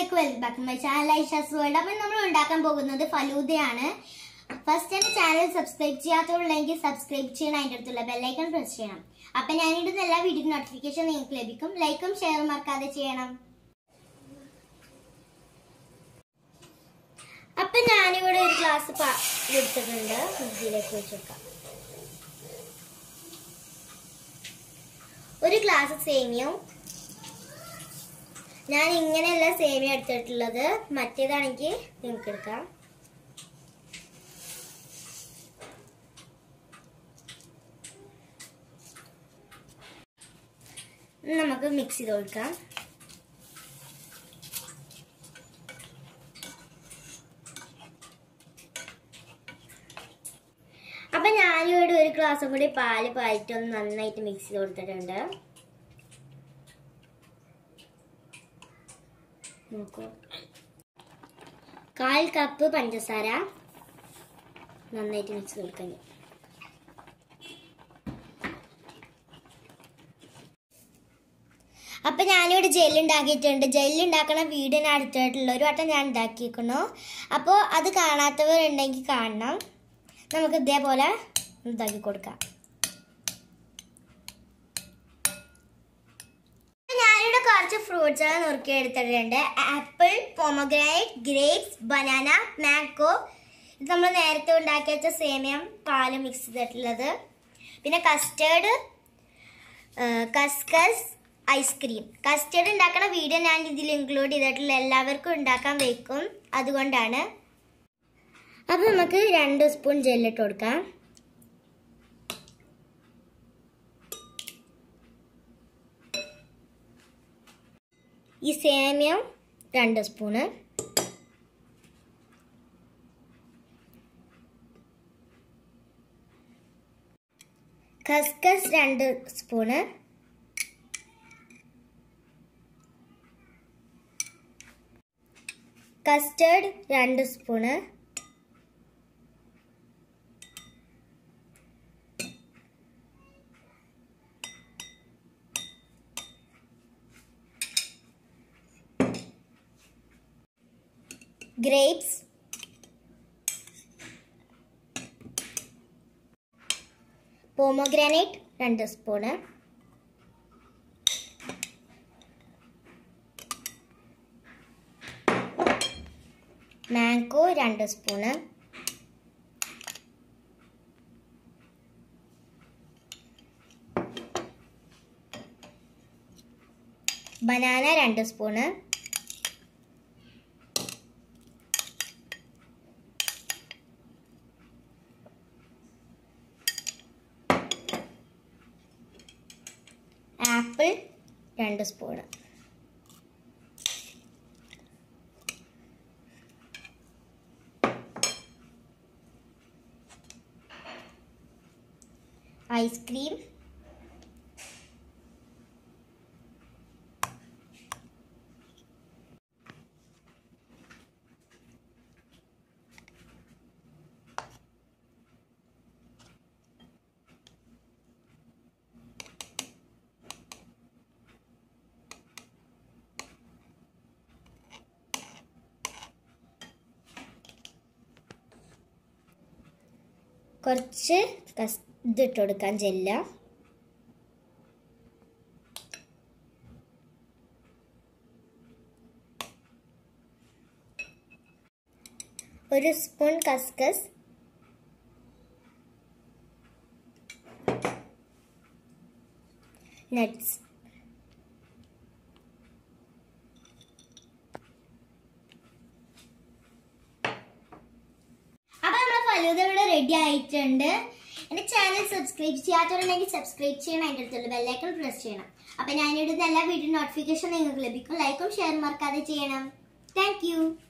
എല്ലാവർക്കും welcome back my channel Aisha's world അപ്പം നമ്മൾ ഉണ്ടാക്കാൻ പോകുന്നത് ഫലൂദയാണ് ഫസ്റ്റ് എന്റെ ചാനൽ സബ്സ്ക്രൈബ് ചെയ്യാത്തവരുണ്ടെങ്കിൽ സബ്സ്ക്രൈബ് ചെയ്യണം അതിൻ്റെ അടുത്തുള്ള ബെല്ലൈക്കൺ പ്രസ് ചെയ്യണം അപ്പം ഞാനിടുന്ന എല്ലാ വീഡിയോ നോട്ടിഫിക്കേഷൻ നിങ്ങൾക്ക് ലഭിക്കും ലൈക്കും ഷെയറും മറക്കാതെ ചെയ്യണം അപ്പം ഞാനിവിടെ ഒരു ഗ്ലാസ് എടുത്തിട്ടുണ്ട് ഫ്രിഡ്ജിലേക്ക് വെച്ചെടുക്കാം ഒരു ഗ്ലാസ് സേമിയവും ഞാൻ ഇങ്ങനെയല്ല സേമിയ എടുത്തിട്ടുള്ളത് മറ്റേതാണെങ്കിൽ നിങ്ങൾക്ക് എടുക്കാം നമുക്ക് മിക്സ് ചെയ്ത് കൊടുക്കാം അപ്പൊ ഞാനിവിടെ ഒരു ഗ്ലാസും കൂടി പാല് പാലിട്ടൊന്ന് നന്നായിട്ട് മിക്സ് ചെയ്ത് കൊടുത്തിട്ടുണ്ട് നോക്കൂ കാൽ കപ്പ് പഞ്ചസാര നന്നായിട്ട് മിക്സ് കൊടുക്കാൻ അപ്പൊ ഞാനിവിടെ ജെല്ല് ഉണ്ടാക്കിയിട്ടുണ്ട് ജെല്ല് ഉണ്ടാക്കണ വീഡിയോ ഞാൻ അടുത്തായിട്ടുള്ള ഒരു വട്ടം ഞാൻ ഉണ്ടാക്കിയിരിക്കുന്നു അപ്പോൾ അത് കാണാത്തവരുണ്ടെങ്കിൽ കാണണം നമുക്ക് ഇതേപോലെ ഇതാക്കി കൊടുക്കാം ഞാനിവിടെ കുറച്ച് ഫ്രൂട്ട്സ് ആണ് നുറുക്കി എടുത്തിട്ടുണ്ട് apple pomegranate grapes banana mango ഇത് നമ്മൾ നേരത്തെ ഉണ്ടാക്കി വെച്ച സേമിയം പാല് മിക്സ് ചെയ്തിട്ടുള്ളത് പിന്നെ കസ്റ്റേർഡ് കസ്കസ് ഐസ്ക്രീം കസ്റ്റേർഡ് ഉണ്ടാക്കണ വീഡിയോ ഞാൻ ഇതിൽ ഇൻക്ലൂഡ് ചെയ്തിട്ടുള്ള എല്ലാവർക്കും ഉണ്ടാക്കാൻ വെക്കും അതുകൊണ്ടാണ് അപ്പോൾ നമുക്ക് രണ്ട് സ്പൂൺ ജെല്ലിട്ട് കൊടുക്കാം ഈ സേമിയം രണ്ട് സ്പൂണ് ഖസ്ഖസ് രണ്ട് സ്പൂണ് കസ്റ്റേർഡ് രണ്ട് സ്പൂണ് grapes pomegranate രണ്ട് സ്പൂണ് മാംഗോ രണ്ട് സ്പൂണ് ബനാന രണ്ട് സ്പൂണ് ആപ്പിൾ രണ്ട് സ്പൂണ് ഐസ്ക്രീം കുറച്ച് കസ് ഇതിട്ട് കൊടുക്കാൻ ജെല്ല ഒരു സ്പൂൺ കസ്കസ് നട്ട്സ് അപ്പൊ നമ്മുടെ ഫലൂദ ഇവിടെ റെഡി ആയിട്ടുണ്ട് എന്റെ ചാനൽ സബ്സ്ക്രൈബ് ചെയ്യാത്തവരുണ്ടെങ്കിൽ സബ്സ്ക്രൈബ് ചെയ്യണം അതിൻ്റെ അടുത്തുള്ള ബെല്ലൈക്കൺ പ്രസ് ചെയ്യണം അപ്പൊ ഞാനിടുന്ന എല്ലാ വീഡിയോ നോട്ടിഫിക്കേഷൻ നിങ്ങൾക്ക് ലഭിക്കും ലൈക്കും ഷെയറും മറക്കാതെ ചെയ്യണം താങ്ക്